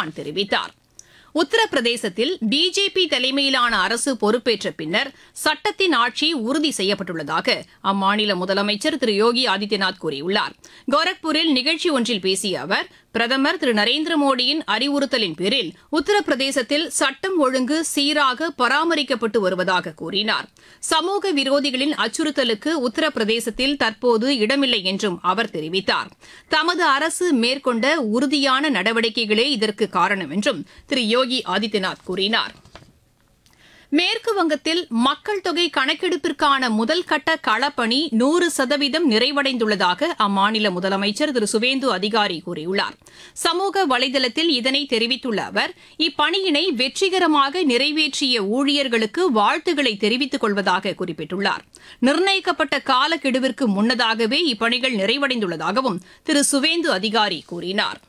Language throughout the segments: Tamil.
சௌஹான் தெரிவித்தார் உத்தரப்பிரதேசத்தில் பிஜேபி தலைமையிலான அரசு பொறுப்பேற்ற பின்னர் சட்டத்தின் ஆட்சி உறுதி செய்யப்பட்டுள்ளதாக அம்மாநில முதலமைச்சர் திரு யோகி ஆதித்யநாத் கூறியுள்ளார் கோரக்பூரில் நிகழ்ச்சி ஒன்றில் பேசிய அவர் பிரதமர் திரு நரேந்திர மோடியின் அறிவுறுத்தலின் பேரில் உத்தரப்பிரதேசத்தில் சட்டம் ஒழுங்கு சீராக பராமரிக்கப்பட்டு வருவதாக கூறினார் சமூக விரோதிகளின் அச்சுறுத்தலுக்கு உத்தரப்பிரதேசத்தில் தற்போது இடமில்லை என்றும் அவர் தெரிவித்தார் தமது அரசு மேற்கொண்ட உறுதியான நடவடிக்கைகளே இதற்கு காரணம் என்றும் திரு யோகி ஆதித்யநாத் கூறினார் மேற்கு வங்கத்தில் மக்கள் தொகை கணக்கெடுப்பிற்கான முதல் கட்ட களப்பணி நூறு சதவீதம் நிறைவடைந்துள்ளதாக அம்மாநில முதலமைச்சர் திரு சுவேந்து அதிகாரி கூறியுள்ளார் சமூக வலைதளத்தில் இதனை தெரிவித்துள்ள அவர் இப்பணியினை வெற்றிகரமாக நிறைவேற்றிய ஊழியர்களுக்கு வாழ்த்துக்களை தெரிவித்துக் கொள்வதாக குறிப்பிட்டுள்ளார் நிர்ணயிக்கப்பட்ட காலக்கெடுவிற்கு முன்னதாகவே இப்பணிகள் நிறைவடைந்துள்ளதாகவும் திரு சுவேந்து அதிகாரி கூறினார்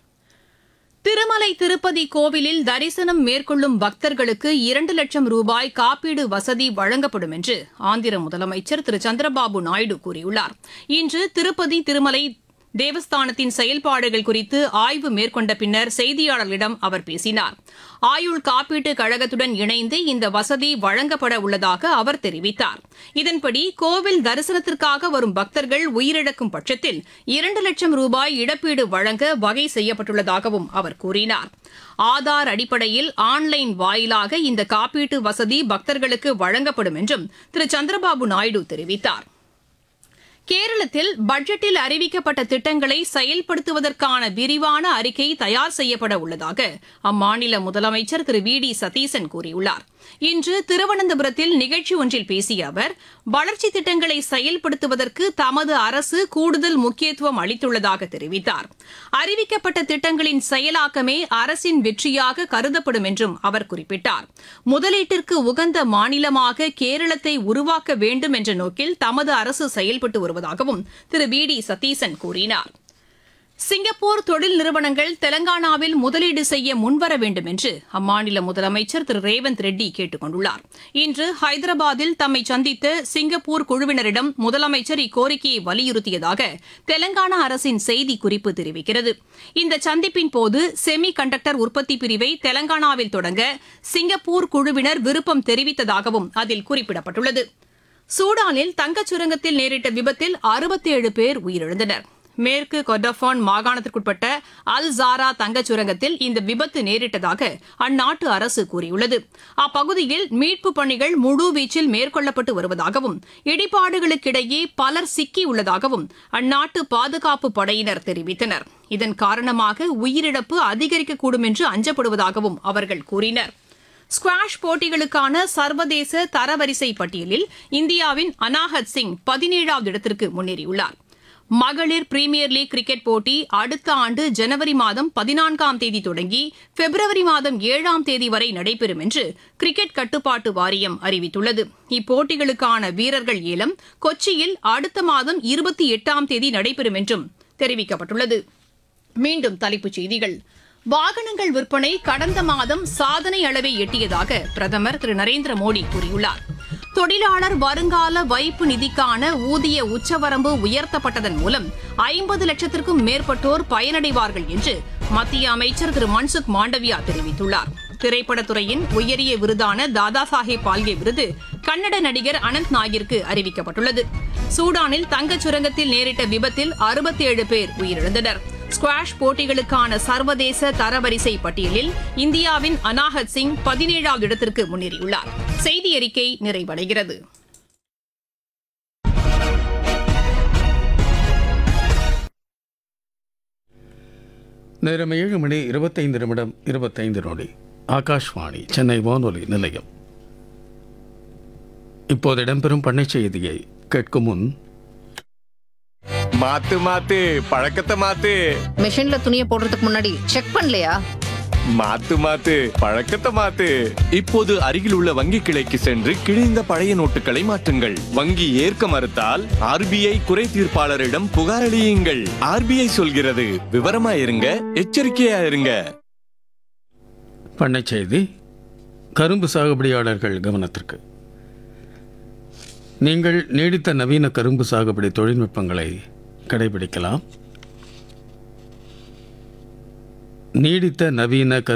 திருமலை திருப்பதி கோவிலில் தரிசனம் மேற்கொள்ளும் பக்தர்களுக்கு இரண்டு லட்சம் ரூபாய் காப்பீடு வசதி வழங்கப்படும் என்று ஆந்திர முதலமைச்சர் திரு சந்திரபாபு நாயுடு கூறியுள்ளார் இன்று திருப்பதி திருமலை தேவஸ்தானத்தின் செயல்பாடுகள் குறித்து ஆய்வு மேற்கொண்ட பின்னர் செய்தியாளர்களிடம் அவர் பேசினார் ஆயுள் காப்பீட்டு கழகத்துடன் இணைந்து இந்த வசதி வழங்கப்பட உள்ளதாக அவர் தெரிவித்தார் இதன்படி கோவில் தரிசனத்திற்காக வரும் பக்தர்கள் உயிரிழக்கும் பட்சத்தில் இரண்டு லட்சம் ரூபாய் இழப்பீடு வழங்க வகை செய்யப்பட்டுள்ளதாகவும் அவர் கூறினார் ஆதார் அடிப்படையில் ஆன்லைன் வாயிலாக இந்த காப்பீட்டு வசதி பக்தர்களுக்கு வழங்கப்படும் என்றும் திரு சந்திரபாபு நாயுடு தெரிவித்தார் கேரளத்தில் பட்ஜெட்டில் அறிவிக்கப்பட்ட திட்டங்களை செயல்படுத்துவதற்கான விரிவான அறிக்கை தயார் செய்யப்பட உள்ளதாக அம்மாநில முதலமைச்சர் திரு வி டி சதீசன் கூறியுள்ளார் இன்று திருவனந்தபுரத்தில் நிகழ்ச்சி ஒன்றில் பேசிய அவர் வளர்ச்சித் திட்டங்களை செயல்படுத்துவதற்கு தமது அரசு கூடுதல் முக்கியத்துவம் அளித்துள்ளதாக தெரிவித்தார் அறிவிக்கப்பட்ட திட்டங்களின் செயலாக்கமே அரசின் வெற்றியாக கருதப்படும் என்றும் அவர் குறிப்பிட்டார் முதலீட்டிற்கு உகந்த மாநிலமாக கேரளத்தை உருவாக்க வேண்டும் என்ற நோக்கில் தமது அரசு செயல்பட்டு வருவதாகவும் திரு வி டி சதீசன் கூறினார் சிங்கப்பூர் தொழில் நிறுவனங்கள் தெலங்கானாவில் முதலீடு செய்ய முன்வர வேண்டும் என்று அம்மாநில முதலமைச்சர் திரு ரேவந்த் ரெட்டி கேட்டுக் கொண்டுள்ளார் இன்று ஹைதராபாத்தில் தம்மை சந்தித்த சிங்கப்பூர் குழுவினரிடம் முதலமைச்சர் இக்கோரிக்கையை வலியுறுத்தியதாக தெலங்கானா அரசின் செய்திக்குறிப்பு தெரிவிக்கிறது இந்த சந்திப்பின் போது செமி கண்டக்டர் உற்பத்தி பிரிவை தெலங்கானாவில் தொடங்க சிங்கப்பூர் குழுவினர் விருப்பம் தெரிவித்ததாகவும் அதில் குறிப்பிடப்பட்டுள்ளது சூடானில் தங்கச் சுரங்கத்தில் நேரிட்ட விபத்தில் அறுபத்தேழு பேர் உயிரிழந்தனர் மேற்கு கொர்டஃபான் மாகாணத்திற்குட்பட்ட அல் ஜாரா தங்கச் சுரங்கத்தில் இந்த விபத்து நேரிட்டதாக அந்நாட்டு அரசு கூறியுள்ளது அப்பகுதியில் மீட்புப் பணிகள் முழுவீச்சில் மேற்கொள்ளப்பட்டு வருவதாகவும் இடிபாடுகளுக்கிடையே பலர் சிக்கியுள்ளதாகவும் அந்நாட்டு பாதுகாப்பு படையினர் தெரிவித்தனர் இதன் காரணமாக உயிரிழப்பு அதிகரிக்கக்கூடும் என்று அஞ்சப்படுவதாகவும் அவர்கள் கூறினர் ஸ்குவாஷ் போட்டிகளுக்கான சர்வதேச தரவரிசை பட்டியலில் இந்தியாவின் அனாஹத் சிங் பதினேழாவது இடத்திற்கு முன்னேறியுள்ளார் மகளிர் பிரீமியர் லீக் கிரிக்கெட் போட்டி அடுத்த ஆண்டு ஜனவரி மாதம் பதினான்காம் தேதி தொடங்கி பிப்ரவரி மாதம் ஏழாம் தேதி வரை நடைபெறும் என்று கிரிக்கெட் கட்டுப்பாட்டு வாரியம் அறிவித்துள்ளது இப்போட்டிகளுக்கான வீரர்கள் ஏலம் கொச்சியில் அடுத்த மாதம் இருபத்தி எட்டாம் தேதி நடைபெறும் என்றும் தெரிவிக்கப்பட்டுள்ளது மீண்டும் தலைப்புச் செய்திகள் வாகனங்கள் விற்பனை கடந்த மாதம் சாதனை அளவை எட்டியதாக பிரதமர் திரு நரேந்திர மோடி கூறியுள்ளார் தொழிலாளர் வருங்கால வைப்பு நிதிக்கான ஊதிய உச்சவரம்பு உயர்த்தப்பட்டதன் மூலம் ஐம்பது லட்சத்திற்கும் மேற்பட்டோர் பயனடைவார்கள் என்று மத்திய அமைச்சர் திரு மன்சுக் மாண்டவியா தெரிவித்துள்ளார் திரைப்படத்துறையின் உயரிய விருதான தாதா சாஹேப் பால்கே விருது கன்னட நடிகர் அனந்த் நாகிற்கு அறிவிக்கப்பட்டுள்ளது சூடானில் தங்கச் சுரங்கத்தில் நேரிட்ட விபத்தில் அறுபத்தேழு பேர் உயிரிழந்தனர் ஸ்குவாஷ் போட்டிகளுக்கான சர்வதேச தரவரிசை பட்டியலில் இந்தியாவின் அனாஹத் சிங் பதினேழாவது இடத்திற்கு முன்னேறியுள்ளார் செய்தி அறிக்கை நிறைவடைகிறது நேரம் ஏழு மணி இருபத்தைந்து நிமிடம் இருபத்தைந்து நொடி ஆகாஷ்வாணி சென்னை வானொலி நிலையம் இப்போது இடம்பெறும் பண்ணை செய்தியை கேட்கும் முன் மாத்து மாத்து பழக்கத்தை மாத்து மிஷின்ல துணியை போடுறதுக்கு முன்னாடி செக் பண்ணலையா மாத்து மாத்து பழக்கத்தை மாத்து இப்போது அருகில் உள்ள வங்கி கிளைக்கு சென்று கிழிந்த பழைய நோட்டுகளை மாற்றுங்கள் வங்கி ஏற்க மறுத்தால் ஆர்பிஐ குறை தீர்ப்பாளரிடம் புகாரளியுங்கள் ஆர்பிஐ சொல்கிறது விவரமா இருங்க எச்சரிக்கையா இருங்க பண்ணை செய்தி கரும்பு சாகுபடியாளர்கள் கவனத்திற்கு நீங்கள் நீடித்த நவீன கரும்பு சாகுபடி தொழில்நுட்பங்களை கடைபிடிக்கலாம் நீடித்த நவீன கரு